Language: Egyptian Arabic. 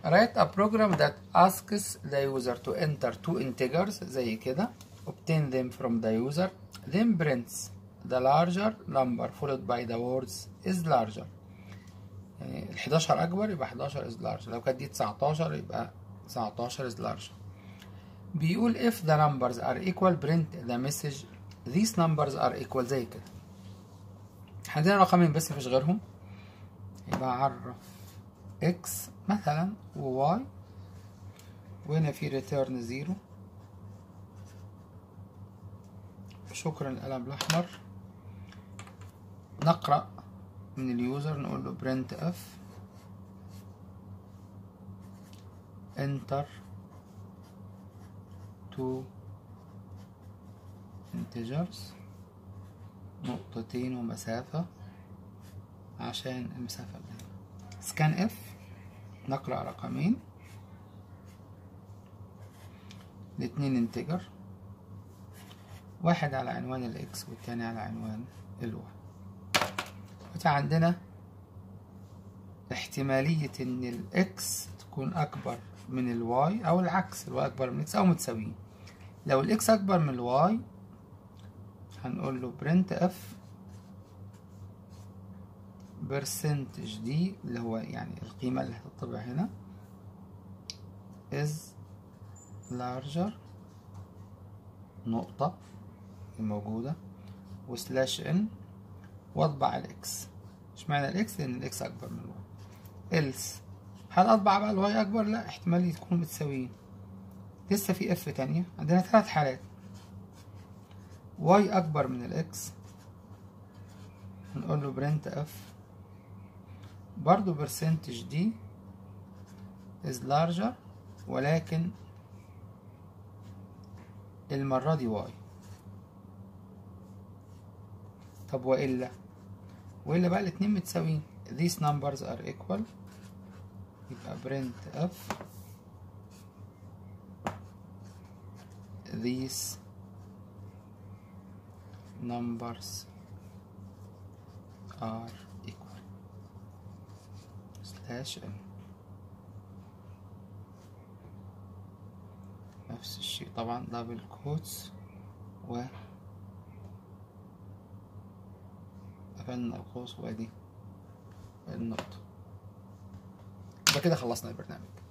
write a program that asks the user to enter two integers زي كده obtain them from the user then prints the larger number followed by the words is larger يعني ال 11 أكبر يبقى 11 is larger لو كانت دي 19 يبقى 19 is larger بيقول if the numbers are equal print the message these numbers are equal زي كده عندنا رقمين بس مفيش غيرهم يبقى عرف x مثلا و y وهنا في return زيرو شكرا القلم الأحمر نقرأ من اليوزر نقول له print f enter two integers نقطتين ومسافة عشان المسافة اللي هنا سكان اف نقرأ رقمين الاتنين انتجر واحد على عنوان الاكس والتاني على عنوان الواي عندنا احتمالية ان الاكس تكون اكبر من الواي او العكس الواي اكبر من الاكس او متساويين لو الاكس اكبر من الواي هنقول له برنت اف برسنتج دي اللي هو يعني القيمة اللي هتطبع هنا is larger نقطة الموجودة وسلاش ان واطبع الاكس اشمعنى الاكس لان الاكس اكبر من الواي else هل اطبع بقى الواي اكبر لا احتمال يكونوا متساويين لسه في اف تانية عندنا ثلاث حالات واي اكبر من الاكس هنقول له برنت اف برضو برسنتج دي is larger ولكن المرة دي واي طب وإلا وإلا بقى الاتنين متساويين these numbers are equal يبقى print f these numbers are equal slash n نفس الشيء طبعا دبل كوتس و قفلنا القوس وادي النقطة يبقى كده خلصنا البرنامج